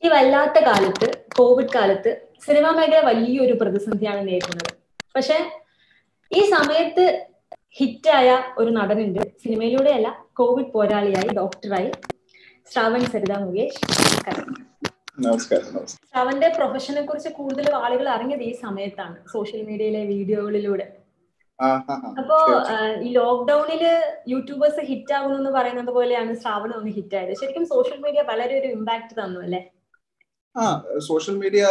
ഈ വല്ലാത്ത കാലത്ത് കോവിഡ് കാലത്ത് സിനിമാ മേഖല വലിയൊരു പ്രതിസന്ധിയാണ് നേരിടുന്നത് പക്ഷെ ഈ സമയത്ത് ഹിറ്റായ ഒരു നടനുണ്ട് സിനിമയിലൂടെയല്ല കോവിഡ് പോരാളിയായി ഡോക്ടറായി ശ്രാവൺ സരിത മുകേഷ് നമസ്കാരം നമസ്കാരം നമസ്കാരം ശ്രാവന്റെ പ്രൊഫഷനെ കുറിച്ച് കൂടുതൽ ആളുകൾ അറിഞ്ഞത് ഈ സമയത്താണ് സോഷ്യൽ മീഡിയയിലെ വീഡിയോകളിലൂടെ ആ, ആ, ആ. അപ്പോ ആ, ഈ ലോക്ക്ഡൌണില് യൂട്യൂബേഴ്സ് ഹിറ്റ് ആകുന്നു എന്ന് പറയുന്നത് പോലെയാണ് ശ്രാവൺ ഒന്ന് ഹിറ്റ് ആയത് ശരിക്കും സോഷ്യൽ മീഡിയ വളരെ ഒരു ഇമ്പാക്ട് തന്നു അല്ലെ ആ social media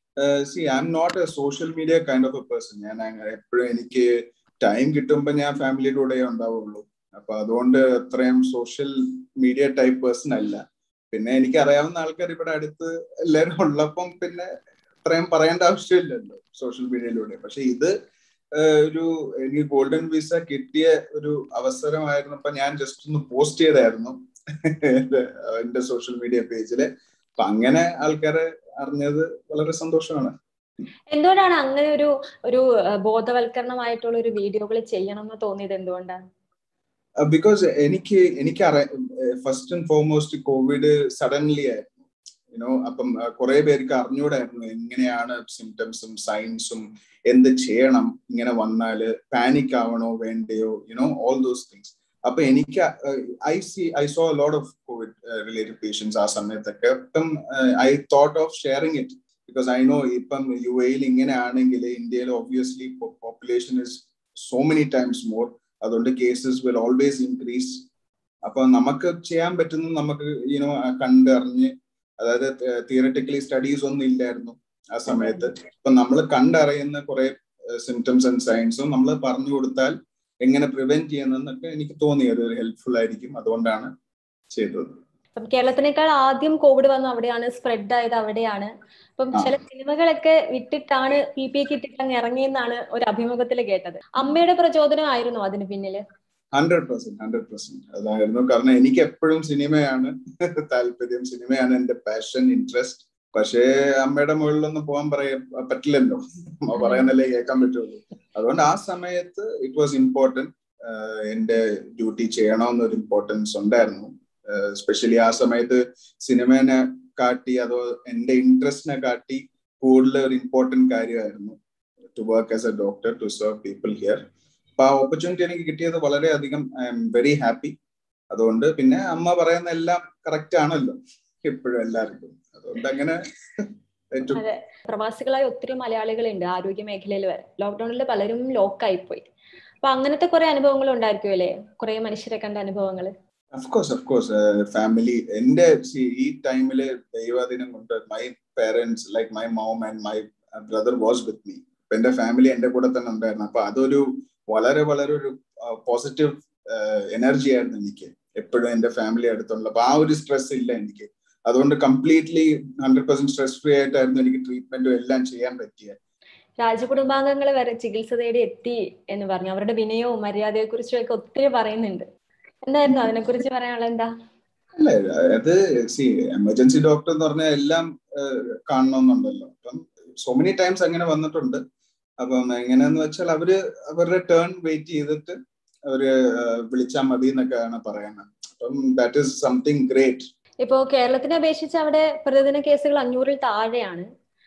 see I'm not a social media kind of a person ഞാൻ എപ്പോഴും എനിക്ക് ടൈം കിട്ടുമ്പോൾ ഞാൻ ഫാമിലിയുടെ കൂടെ ഉണ്ടാവുള്ളൂ അപ്പൊ അതുകൊണ്ട് അത്രയും സോഷ്യൽ മീഡിയ ടൈപ്പ് പേഴ്സൺ അല്ല പിന്നെ എനിക്ക് അറിയാവുന്ന ആൾക്കാർ ഇവിടെ അടുത്ത് എല്ലാവരും ഉള്ളപ്പം പിന്നെ അത്രയും പറയേണ്ട ആവശ്യമില്ലല്ലോ സോഷ്യൽ മീഡിയയിലൂടെ പക്ഷെ ഇത് ഏഹ്, ഒരു എനിക്ക് ഗോൾഡൻ വിസ കിട്ടിയ ഒരു അവസരമായിരുന്നപ്പോ ഞാൻ ജസ്റ്റ് ഒന്ന് പോസ്റ്റ് ചെയ്തായിരുന്നു എന്റെ എന്റെ സോഷ്യൽ മീഡിയ പേജില് അപ്പൊ അങ്ങനെ ആൾക്കാരെ അറിഞ്ഞത് വളരെ സന്തോഷമാണ് എന്തുകൊണ്ടാണ് അങ്ങനെ ഒരു ഒരു ആ, ബോധവൽക്കരണമായിട്ടുള്ള ഒരു വീഡിയോകൾ ചെയ്യണം എന്ന് തോന്നിയത് എന്തുകൊണ്ടാണ് ബിക്കോസ് എനിക്ക് എനിക്ക് first and foremost Covid suddenly ആയിരുന്നു യുനോ അപ്പം കുറെ പേർക്ക് അറിഞ്ഞൂടായിരുന്നു എങ്ങനെയാണ് സിംറ്റംസും സൈൻസും എന്ത് ചെയ്യണം ഇങ്ങനെ വന്നാല് പാനിക് ആവണോ വേണ്ടയോ യുനോ ഓൾ ദോസ് തിങ്സ് അപ്പൊ എനിക്ക് I see I saw lot of Covid related patients ആ സമയത്തൊക്കെ അപ്പം I thought of sharing it because I know ഇപ്പം യു എയിൽ ഇങ്ങനെ ആണെങ്കിൽ ഇന്ത്യയിൽ obviously population is so many times more അതുകൊണ്ട് കേസസ് വിൽ ഓൾവേസ് ഇൻക്രീസ് അപ്പൊ നമുക്ക് ചെയ്യാൻ പറ്റുന്ന നമുക്ക് യുനോ കണ്ടറിഞ്ഞ് അതായത് തിയററ്റിക്കലി സ്റ്റഡീസ് ഒന്നും ഇല്ലായിരുന്നു ആ സമയത്ത് അപ്പൊ നമ്മൾ കണ്ടറിയുന്ന കുറെ സിംറ്റംസ് ആൻഡ് സയൻസും നമ്മൾ പറഞ്ഞു കൊടുത്താൽ എങ്ങനെ പ്രിവെന്റ് ചെയ്യുന്നതെന്നൊക്കെ എനിക്ക് തോന്നി അത് ഹെൽപ്ഫുൾ ആയിരിക്കും അതുകൊണ്ടാണ് ചെയ്തത് അപ്പം കേരളത്തിനേക്കാൾ ആദ്യം കോവിഡ് വന്നു അവിടെയാണ് സ്പ്രെഡ് ആയത് അവിടെയാണ് അപ്പം ആ. ചില സിനിമകളൊക്കെ വിട്ടിട്ടാണ് പി പി കിട്ടിട്ട് അങ്ങ് ഇറങ്ങിയെന്നാണ് ഒരു അഭിമുഖത്തിൽ കേട്ടത് അമ്മയുടെ പ്രചോദനം ആയിരുന്നു അതിന് പിന്നില് ഹൺഡ്രഡ് പെർസെന്റ് ഹൺഡ്രഡ് പെർസെന്റ് അതായിരുന്നു കാരണം എനിക്ക് എപ്പോഴും സിനിമയാണ് താല്പര്യം സിനിമയാണ് എന്റെ പാഷൻ ഇൻട്രസ്റ്റ് പക്ഷേ അമ്മയുടെ മുകളിലൊന്നും പോകാൻ പറയാ പറ്റില്ലല്ലോ അമ്മ പറയുന്നല്ലേ കേൾക്കാൻ പറ്റുള്ളൂ അതുകൊണ്ട് ആ സമയത്ത് ഇറ്റ് വാസ് ഇമ്പോർട്ടന്റ് എന്റെ ഡ്യൂട്ടി ചെയ്യണമെന്നൊരു ഇമ്പോർട്ടൻസ് ഉണ്ടായിരുന്നു സ്പെഷ്യലി ആ സമയത്ത് സിനിമേനെ കാട്ടി അതോ എന്റെ ഇൻട്രസ്റ്റിനെ കാട്ടി കൂടുതൽ ഒരു ഇമ്പോർട്ടന്റ് കാര്യമായിരുന്നു to work as a doctor to serve people here അപ്പൊ ആ ഓപ്പർച്യൂണിറ്റി എനിക്ക് കിട്ടിയത് വളരെയധികം ഐ എം വെരി ഹാപ്പി അതുകൊണ്ട് പിന്നെ അമ്മ പറയുന്ന എല്ലാം കറക്റ്റ് ആണല്ലോ എപ്പോഴും എല്ലാവർക്കും അതുകൊണ്ട് അങ്ങനെ ഏറ്റവും അതെ പ്രവാസികളായ ഒത്തിരി മലയാളികളുണ്ട് ആരോഗ്യ മേഖലയിൽ വരെ ലോക്ക്ഡൌണിൽ പലരും ലോക്കായി പോയി അപ്പൊ അങ്ങനത്തെ കുറെ അനുഭവങ്ങൾ ഉണ്ടായിരിക്കും അല്ലേ കുറെ മനുഷ്യരെ കണ്ട അനുഭവങ്ങൾ അഫ്കോഴ്സ് അഫ്കോഴ്സ് ഫാമിലി എന്റെ see, ഈ ടൈമില് ദൈവാധീനം കൊണ്ട് my parents like my mom and my brother was with me അപ്പൊ എന്റെ ഫാമിലി എന്റെ കൂടെ തന്നെ ഉണ്ടായിരുന്നു അപ്പൊ അതൊരു വളരെ വളരെ ഒരു പോസിറ്റീവ് എനർജി ആയിരുന്നു എനിക്ക് എപ്പോഴും എന്റെ ഫാമിലി അടുത്തുള്ള അപ്പൊ ആ ഒരു സ്ട്രെസ് ഇല്ല എനിക്ക് അതുകൊണ്ട് completely hundred percent stress free ആയിട്ടായിരുന്നു എനിക്ക് ട്രീറ്റ്മെന്റും എല്ലാം ചെയ്യാൻ പറ്റിയത് രാജകുടുംബാംഗങ്ങൾ വരെ ചികിത്സ തേടി എത്തി എന്ന് പറഞ്ഞു അവരുടെ വിനയവും മര്യാദയെ കുറിച്ചും ഒക്കെ ഒത്തിരി പറയുന്നുണ്ട് എന്തായിരുന്നു അതിനെ കുറിച്ച് പറയാനുള്ള എന്താ അല്ല അത് സി എമർജൻസി ഡോക്ടർ എന്ന് പറഞ്ഞാൽ എല്ലാം കാണണമെന്നുണ്ടല്ലോ അപ്പം സോ മെനി ടൈംസ് അങ്ങനെ വന്നിട്ടുണ്ട് അപ്പം എങ്ങനെയാന്ന് വെച്ചാൽ അവര് അവരുടെ ടേൺ വെയിറ്റ് ചെയ്തിട്ട് അവര് വിളിച്ചാൽ മതി എന്നൊക്കെയാണ് പറയുന്നത് അപ്പം ദാറ്റ് ഈസ് സംതിങ് ഗ്രേറ്റ് ഇപ്പോ കേരളത്തിനെ അപേക്ഷിച്ച് അവിടെ പ്രതിദിന കേസുകൾ അഞ്ഞൂറിൽ താഴെയാണ്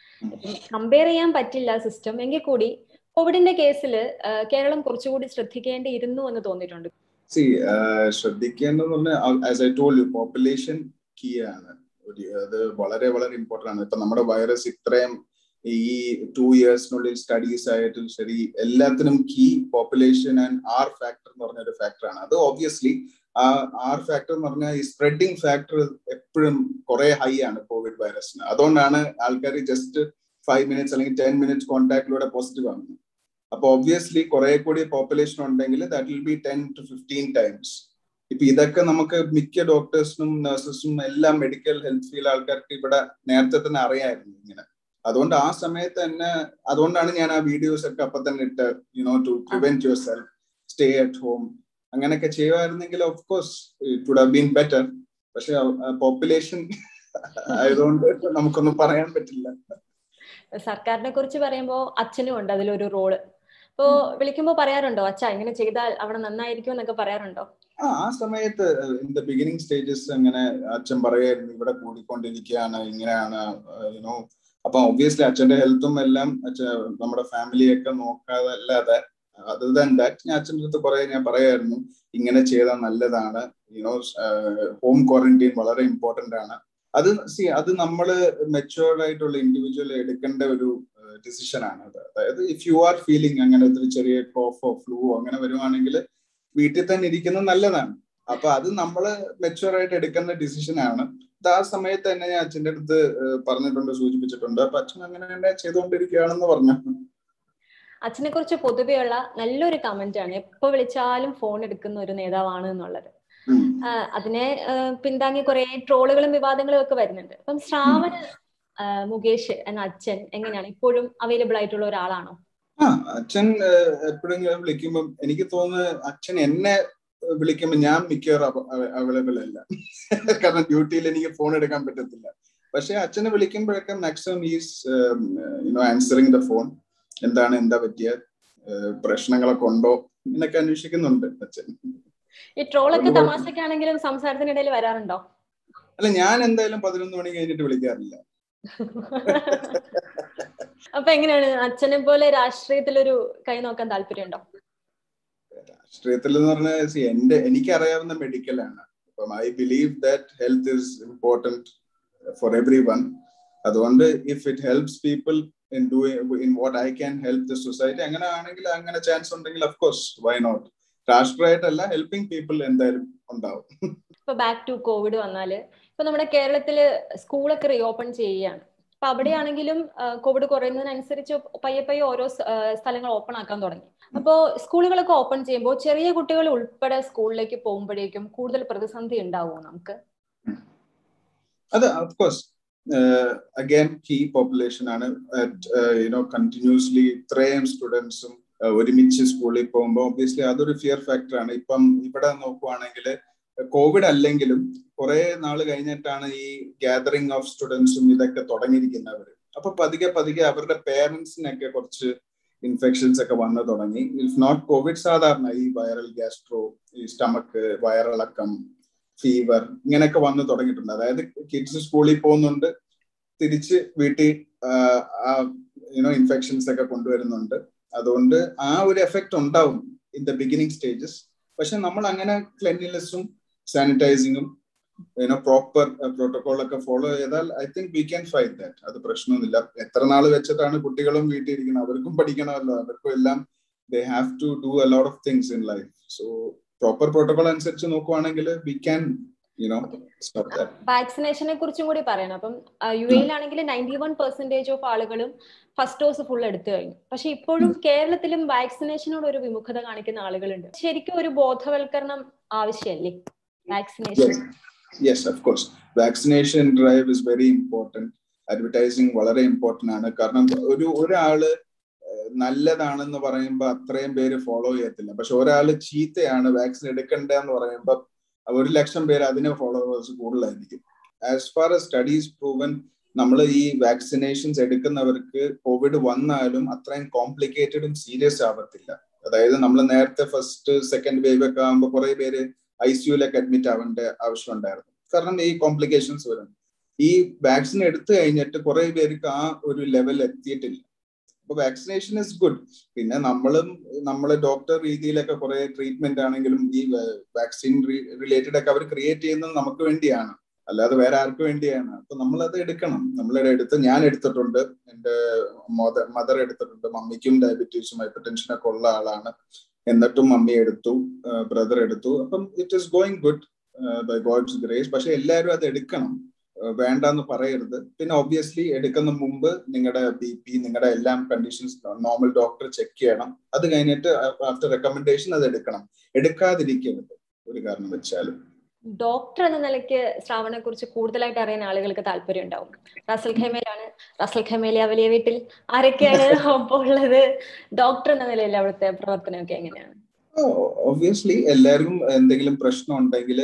കമ്പയർ ചെയ്യാൻ പറ്റില്ല സിസ്റ്റം എങ്കിൽ കൂടി കോവിഡിന്റെ കേസിൽ കേരളം കുറച്ചുകൂടി ശ്രദ്ധിക്കേണ്ടിയിരുന്നു എന്ന് തോന്നിയിട്ടുണ്ട് സി ശ്രദ്ധിക്കേണ്ടതെന്ന് പറഞ്ഞാൽ as I told you population key ആണ് ഒരു അത് വളരെ വളരെ ഇമ്പോർട്ടൻ്റ് ആണ് ഇപ്പൊ നമ്മുടെ വൈറസ് ഇത്രയും ഈ ടു ഇയേഴ്സിനുള്ളിൽ സ്റ്റഡീസ് ആയിട്ടും ശരി എല്ലാത്തിനും key population and R factor എന്ന് പറഞ്ഞ ഒരു ഫാക്ടറാണ് അത് ഓബ്വിയസ്ലി ആ ആർ ഫാക്ടർ എന്ന് പറഞ്ഞാൽ ഈ സ്പ്രെഡിങ് ഫാക്ടർ എപ്പോഴും കുറെ ഹൈ ആണ് കോവിഡ് വൈറസിന് അതുകൊണ്ടാണ് ആൾക്കാർ ജസ്റ്റ് ഫൈവ് മിനിറ്റ്സ് അല്ലെങ്കിൽ ടെൻ മിനിറ്റ്സ് കോൺടാക്റ്റിലൂടെ പോസിറ്റീവ് ആകുന്നത് അപ്പൊ ഒബ്വിയസ്ലി കുറെ കൂടി പോപ്പുലേഷൻ ഉണ്ടെങ്കിൽ that will be ten to fifteen times ഇപ്പൊ ഇതൊക്കെ നമുക്ക് മിക്ക ഡോക്ടേഴ്സിനും നഴ്സസിനും എല്ലാം മെഡിക്കൽ ഹെൽത്ത് ഫീൽഡ് ആൾക്കാർക്ക് ഇവിടെ നേരത്തെ തന്നെ അറിയായിരുന്നു ഇങ്ങനെ അതുകൊണ്ട് ആ സമയത്ത് തന്നെ അതുകൊണ്ടാണ് ഞാൻ ആ വീഡിയോസ് ഒക്കെ അപ്പൊ തന്നെ ഇട്ട് you know to prevent yourself stay at home അങ്ങനെയൊക്കെ ചെയ്യുമായിരുന്നെങ്കിൽ of course it would have been better പക്ഷെ പോപ്പുലേഷൻ ആയതുകൊണ്ട് നമുക്കൊന്നും പറയാൻ പറ്റില്ല സർക്കാരിനെ കുറിച്ച് പറയുമ്പോൾ അച്ഛനും ഉണ്ട് അതിലൊരു റോള് അപ്പോ വിളിക്കുമ്പോ പറയാറുണ്ടോ അച്ഛാ ഇങ്ങനെ ചെയ്താൽ അവിടെ നന്നായിരിക്കും എന്നൊക്കെ പറയാറുണ്ടോ ആ ആ സമയത്ത് ഇൻ ദ ബിഗിനിങ് സ്റ്റേജസ് അങ്ങനെ അച്ഛൻ പറയായിരുന്നു ഇവിടെ കൂടിക്കൊണ്ടിരിക്കുകയാണ് ഇങ്ങനെയാണ് യുനോ അപ്പൊ ഒബ്വിയസ്ലി അച്ഛന്റെ ഹെൽത്തും എല്ലാം അച്ഛൻ നമ്മുടെ ഫാമിലിയൊക്കെ നോക്കാതെ അല്ലാതെ അതർ ദാൻ ദാറ്റ് ഞാൻ അച്ഛൻ്റെ അടുത്ത് കുറെ ഞാൻ പറയായിരുന്നു ഇങ്ങനെ ചെയ്താൽ നല്ലതാണ് യുനോ ഹോം ക്വാറന്റൈൻ വളരെ ഇമ്പോർട്ടന്റ് ആണ് അത് സി അത് നമ്മൾ മെച്ചുവേർഡ് ആയിട്ടുള്ള ഇൻഡിവിജ്വൽ എടുക്കേണ്ട ഒരു ഡിസിഷൻ ആണ് അത് അതായത് ഇഫ് യു ആർ ഫീലിംഗ് അങ്ങനെ ഒരു ചെറിയ കോഫോ ഫ്ലൂവോ അങ്ങനെ വരുവാണെങ്കിൽ വീട്ടിൽ തന്നെ ഇരിക്കുന്നത് നല്ലതാണ് അപ്പൊ അത് നമ്മൾ മെച്ചുവർ ആയിട്ട് എടുക്കുന്ന ഡിസിഷൻ ആണ് അത് ആ സമയത്ത് തന്നെ ഞാൻ അച്ഛൻ്റെ അടുത്ത് പറഞ്ഞിട്ടുണ്ട് സൂചിപ്പിച്ചിട്ടുണ്ട് അപ്പൊ അച്ഛൻ അങ്ങനെ തന്നെ ചെയ്തുകൊണ്ടിരിക്കുകയാണെന്ന് പറഞ്ഞു അച്ഛനെ കുറിച്ച് പൊതുവെയുള്ള നല്ലൊരു കമന്റ് ആണ് എപ്പോ വിളിച്ചാലും ഫോൺ എടുക്കുന്ന ഒരു നേതാവാണ് എന്നുള്ളത് അതിനെ പിന്താങ്ങി കുറെ ട്രോളുകളും വിവാദങ്ങളും ഒക്കെ വരുന്നുണ്ട് അപ്പം ശ്രാവൺ മുകേഷ് എന്ന അച്ഛൻ എങ്ങനെയാണ് ഇപ്പോഴും അവൈലബിൾ ആയിട്ടുള്ള ഒരാളാണോ ആ അച്ഛൻ എപ്പോഴെങ്കിലും വിളിക്കുമ്പോൾ എനിക്ക് തോന്നുന്നു അച്ഛൻ എന്നെ വിളിക്കുമ്പോൾ ഞാൻ മിക്കവാറും അവൈലബിൾ അല്ല കാരണം ഡ്യൂട്ടിയിൽ എനിക്ക് ഫോൺ എടുക്കാൻ പറ്റത്തില്ല പക്ഷെ അച്ഛനെ വിളിക്കുമ്പോഴൊക്കെ maximum is you know answering the phone എന്താണ് എന്താ പറ്റിയ പ്രശ്നങ്ങളൊക്കെ ഉണ്ടോ എന്നൊക്കെ അന്വേഷിക്കുന്നുണ്ട് അച്ഛൻ ഈ ട്രോളൊക്കെ തമാശക്കാണെങ്കിലും സംസാരത്തിനിടയിൽ വരാറുണ്ടോ അല്ല ഞാൻ എന്തായാലും പതിനൊന്ന് മണി കഴിഞ്ഞിട്ട് വിളിക്കാറില്ല അപ്പൊ എങ്ങനെയാണ് അച്ഛനെ പോലെ രാഷ്ട്രീയത്തിലൊരു കൈ നോക്കാൻ താല്പര്യമുണ്ടോ രാഷ്ട്രീയത്തിൽ എന്ന് പറഞ്ഞാൽ എന്റെ എനിക്ക് അറിയാവുന്ന മെഡിക്കൽ ആണ് അപ്പം I believe that health is important for everyone അതുകൊണ്ട് if it helps people in doing in what I can help the society അങ്ങനെ ആണെങ്കിൽ അങ്ങനെ ചാൻസ് ഉണ്ടെങ്കിൽ ഓഫ് കോഴ്സ് വൈ നോട്ട് രാഷ്ട്രീയമായിട്ടല്ല ഹെൽപ്പിംഗ് പീപ്പിൾ എന്തായാലും ഉണ്ടാവും ഇപ്പൊ ബാക്ക് ടു കോവിഡ് വന്നാല് ഇപ്പൊ നമ്മുടെ കേരളത്തില് സ്കൂളൊക്കെ റീഓപ്പൺ ചെയ്യുകയാണ് അപ്പൊ അവിടെയാണെങ്കിലും കോവിഡ് കുറയുന്നതിനനുസരിച്ച് പയ്യെ പയ്യെ ഓരോ സ്ഥലങ്ങൾ ഓപ്പൺ ആക്കാൻ തുടങ്ങി അപ്പോ സ്കൂളുകളൊക്കെ ഓപ്പൺ ചെയ്യുമ്പോൾ ചെറിയ കുട്ടികൾ ഉൾപ്പെടെ സ്കൂളിലേക്ക് പോകുമ്പോഴേക്കും കൂടുതൽ പ്രതിസന്ധി ഉണ്ടാവുമോ നമുക്ക് അത് ഓഫ്കോഴ്സ് അഗൈൻ കീ പോപ്പുലേഷൻ ആണ് യുനോ കണ്ടിന്യൂസ്ലി ഇത്രയും സ്റ്റുഡൻസും ഒരുമിച്ച് സ്കൂളിൽ പോകുമ്പോൾ ഒബ്വിയസ്ലി അതൊരു ഫിയർ ഫാക്ടർ ആണ് ഇപ്പം ഇവിടെ നോക്കുവാണെങ്കിൽ കോവിഡ് അല്ലെങ്കിലും കുറെ നാൾ കഴിഞ്ഞിട്ടാണ് ഈ ഗാദറിംഗ് ഓഫ് സ്റ്റുഡൻസും ഇതൊക്കെ തുടങ്ങിയിരിക്കുന്നവർ അപ്പൊ പതുക്കെ പതുക്കെ അവരുടെ പേരൻസിനൊക്കെ കുറച്ച് ഇൻഫെക്ഷൻസ് ഒക്കെ വന്നു തുടങ്ങി ഇഫ് നോട്ട് കോവിഡ് സാധാരണ ഈ വൈറൽ ഗ്യാസ്ട്രോ ഈ സ്റ്റമക്ക് വയറിളക്കം ഫീവർ ഇങ്ങനെയൊക്കെ വന്നു തുടങ്ങിയിട്ടുണ്ട് അതായത് കിഡ്സ് സ്കൂളിൽ പോകുന്നുണ്ട് തിരിച്ച് വീട്ടിൽ യുനോ ഇൻഫെക്ഷൻസ് ഒക്കെ കൊണ്ടുവരുന്നുണ്ട് അതുകൊണ്ട് ആ ഒരു എഫക്റ്റ് ഉണ്ടാവും ഇൻ ദ ബിഗിനിങ് സ്റ്റേജസ് പക്ഷെ നമ്മൾ അങ്ങനെ ക്ലെൻലിനെസ്സും സാനിറ്റൈസിങ്ങും യുനോ പ്രോപ്പർ പ്രോട്ടോകോൾ ഒക്കെ ഫോളോ ചെയ്താൽ I think we can fight that അത് പ്രശ്നമൊന്നുമില്ല എത്ര നാൾ വെച്ചിട്ടാണ് കുട്ടികളും വീട്ടിൽ ഇരിക്കുന്നത് അവർക്കും പഠിക്കണമല്ലോ അവർക്കും എല്ലാം they have to do a lot of things in life so proper protocol അനുസരിച്ച് നോക്കുവാണെങ്കിൽ വി ക്യാൻ വാക്സിനേഷനെ കുറിച്ചും കൂടി പറയണം അപ്പം യു എയിലാണെങ്കിൽ നയൻറ്റി വൺ പെർസെന്റേജ് ഓഫ് ആളുകളും ഫസ്റ്റ് ഡോസ് ഫുൾ എടുത്തു കഴിഞ്ഞു പക്ഷെ ഇപ്പോഴും കേരളത്തിലും വാക്സിനേഷനോട് ഒരു വിമുഖത കാണിക്കുന്ന ആളുകളുണ്ട് ശരിക്കും ഒരു ബോധവൽക്കരണം ആവശ്യമല്ലേ vaccination yes of course vaccination drive is very important advertising വളരെ ഇമ്പോർട്ടൻ്റ് ആണ് കാരണം ഒരു ഒരാള് നല്ലതാണെന്ന് പറയുമ്പോൾ അത്രയും പേര് ഫോളോ ചെയ്യത്തില്ല പക്ഷെ ഒരാൾ ചീത്തയാണ് വാക്സിൻ എടുക്കണ്ടെന്ന് പറയുമ്പോൾ ഒരു ലക്ഷം പേര് അതിന് ഫോളോവേഴ്സ് കൂടുതലായിരിക്കും as far as studies proven നമ്മൾ ഈ വാക്സിനേഷൻസ് എടുക്കുന്നവർക്ക് കോവിഡ് വന്നാലും അത്രയും കോംപ്ലിക്കേറ്റഡും സീരിയസ് ആവത്തില്ല അതായത് നമ്മൾ നേരത്തെ ഫസ്റ്റ് സെക്കൻഡ് വേവ് ഒക്കെ ആകുമ്പോൾ കുറെ പേര് ഐ സിയുലൊക്കെ അഡ്മിറ്റ് ആവേണ്ട ആവശ്യം ഉണ്ടായിരുന്നു കാരണം ഈ കോംപ്ലിക്കേഷൻസ് വരും ഈ വാക്സിൻ എടുത്തു കഴിഞ്ഞിട്ട് കുറെ പേർക്ക് ആ ഒരു ലെവൽ എത്തിയിട്ടില്ല അപ്പൊ വാക്സിനേഷൻ ഇസ് ഗുഡ് പിന്നെ നമ്മളും നമ്മളെ ഡോക്ടർ രീതിയിലൊക്കെ കുറെ ട്രീറ്റ്മെന്റ് ആണെങ്കിലും ഈ വാക്സിൻ റിലേറ്റഡ് ഒക്കെ അവർ ക്രിയേറ്റ് ചെയ്യുന്നത് നമുക്ക് വേണ്ടിയാണ് അല്ലാതെ വേറെ ആർക്ക് വേണ്ടിയാണ് അപ്പൊ നമ്മൾ അത് എടുക്കണം നമ്മളത് എടുത്ത് ഞാൻ എടുത്തിട്ടുണ്ട് എന്റെ മദർ എടുത്തിട്ടുണ്ട് മമ്മിക്കും ഡയബറ്റീസും ഹൈപ്പർ ടെൻഷനൊക്കെ ഉള്ള ആളാണ് എന്നിട്ടും മമ്മി എടുത്തു ബ്രദർ എടുത്തു അപ്പം it is going good by God's grace പക്ഷെ എല്ലാവരും അത് എടുക്കണം വേണ്ടെന്ന് പറയരുത് പിന്നെ ഒബ്വിയസ്ലി എടുക്കുന്ന മുമ്പ് നിങ്ങളുടെ ബി പി നിങ്ങളുടെ എല്ലാം കണ്ടീഷൻസ് നോർമൽ ഡോക്ടർ ചെക്ക് ചെയ്യണം അത് കഴിഞ്ഞിട്ട് ആഫ്റ്റർ റെക്കമെൻഡേഷൻ അത് എടുക്കണം എടുക്കാതിരിക്കരുത് ഒരു കാരണം വെച്ചാലും ഡോക്ടർ എന്ന നിലയ്ക്ക് ശ്രാവണെ കുറിച്ച് കൂടുതലായിട്ട് അറിയാൻ ആളുകൾക്ക് താല്പര്യം ഉണ്ടാവും റസൽ ഖേമയിലാണ് റസൽ ഖേമയിലെ വലിയ വീട്ടിൽ ആരൊക്കെയാണ് ഒപ്പം ഉള്ളത് ഡോക്ടർ എന്ന നിലയിൽ അവിടുത്തെ പ്രവർത്തനമൊക്കെ എങ്ങനെയാണ് ഒബ്വിയസ്ലി എല്ലാവർക്കും എന്തെങ്കിലും പ്രശ്നം ഉണ്ടെങ്കിൽ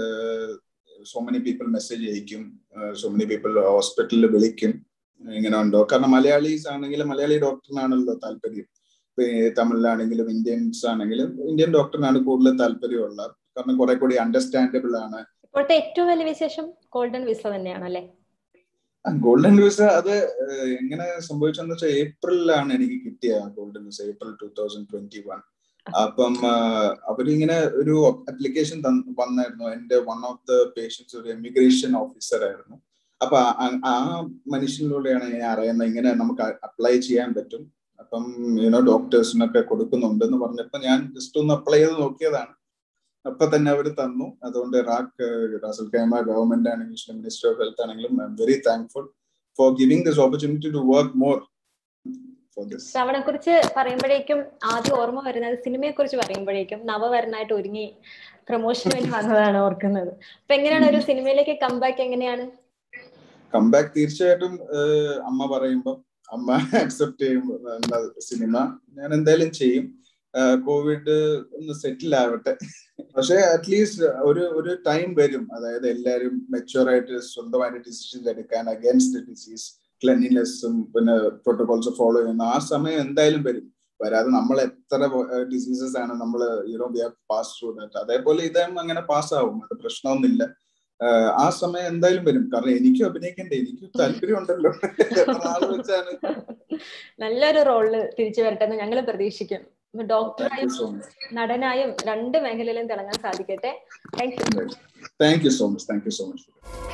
സോ മെനി പീപ്പിൾ മെസ്സേജ് അയക്കും സോ മെനി പീപ്പിൾ ഹോസ്പിറ്റലിൽ വിളിക്കും ഇങ്ങനെ ഉണ്ടോ കാരണം മലയാളീസ് ആണെങ്കിലും മലയാളി ഡോക്ടറിനാണല്ലോ താല്പര്യം തമിഴിലാണെങ്കിലും ഇന്ത്യൻസ് ആണെങ്കിലും ഇന്ത്യൻ ഡോക്ടറിനാണ് കൂടുതൽ താല്പര്യമുള്ള കാരണം കുറെ കൂടി അണ്ടർസ്റ്റാൻഡബിൾ ആണ് ഇപ്പോഴത്തെ ഏറ്റവും വലിയ വിശേഷം ഗോൾഡൻ വിസ തന്നെയാണ് അല്ലെ ഗോൾഡൻ വിസ അത് എങ്ങനെ സംഭവിച്ചെന്ന് വെച്ചാൽ ഏപ്രിലാണ് എനിക്ക് കിട്ടിയ golden visa April two thousand twenty one അപ്പം അവരിങ്ങനെ ഒരു അപ്ലിക്കേഷൻ വന്നായിരുന്നു എന്റെ വൺ ഓഫ് ദ പേഷ്യൻസ് ഒരു എമിഗ്രേഷൻ ഓഫീസർ ആയിരുന്നു അപ്പൊ ആ മനുഷ്യനിലൂടെയാണ് ഞാൻ അറിയുന്നത് ഇങ്ങനെ നമുക്ക് അപ്ലൈ ചെയ്യാൻ പറ്റും അപ്പം യുനോ ഡോക്ടേഴ്സിനൊക്കെ കൊടുക്കുന്നുണ്ട് എന്ന് പറഞ്ഞപ്പോ ഞാൻ ജസ്റ്റ് ഒന്ന് അപ്ലൈ ചെയ്ത് നോക്കിയതാണ് അപ്പൊ തന്നെ അവർ തന്നു അതുകൊണ്ട് ഇറാഖ് റാസൽ കൈമ ഗവൺമെന്റ് ആണെങ്കിലും മിനിസ്റ്റർ ഓഫ് ഹെൽത്ത് ആണെങ്കിലും I'm very thankful for giving this opportunity to work more ശ്രവണെ കുറിച്ച് പറയുമ്പോഴേക്കും ആദ്യം ഓർമ്മ വരുന്നത് സിനിമയെ കുറിച്ച് പറയുമ്പോഴേക്കും നവവരനായിട്ട് ഒരുങ്ങി പ്രൊമോഷന് വേണ്ടി വന്നതാണ് ഓർക്കുന്നത് അപ്പൊ എങ്ങനെയാണ് ഒരു സിനിമയിലേക്ക് കംബാക്ക് എങ്ങനെയാണ് കംബാക്ക് തീർച്ചയായിട്ടും അമ്മ പറയുമ്പോൾ അമ്മ അക്സെപ്റ്റ് ചെയ്യും സിനിമ ഞാൻ എന്തായാലും ചെയ്യും കോവിഡ് ഒന്ന് സെറ്റിൽ ആവട്ടെ പക്ഷെ അറ്റ്ലീസ്റ്റ് ഒരു ഒരു ടൈം വരും അതായത് എല്ലാവരും മെച്ചുവർ ആയിട്ട് സ്വന്തമായിട്ട് ഡിസിഷൻസ് എടുക്കാൻ അഗേൻസ്റ്റ് ഡിസീസ് ക്ലെൻലിനെസ്സും പിന്നെ പ്രോട്ടോകോൾസ് ഫോളോ ചെയ്യുന്ന ആ സമയം എന്തായാലും വരും വരാതെ നമ്മൾ എത്ര ഡിസീസസ് ആണ് നമ്മൾ you know we have pass through that അതേപോലെ ഇതും അങ്ങനെ പാസ്സാവും അത് പ്രശ്നമൊന്നുമില്ല ആ സമയം എന്തായാലും വരും കാരണം എനിക്കും അഭിനയിക്കണ്ടേ എനിക്കും താല്പര്യം ഉണ്ടല്ലോ നാള് വെച്ചാണ് നല്ലൊരു റോളില് തിരിച്ചു വരട്ടെ എന്ന് ഞങ്ങൾ പ്രതീക്ഷിക്കും ഡോക്ടറായും നടനായും രണ്ട് മേഖലയിലും തിളങ്ങാൻ സാധിക്കട്ടെ thank you thank you so much thank you so much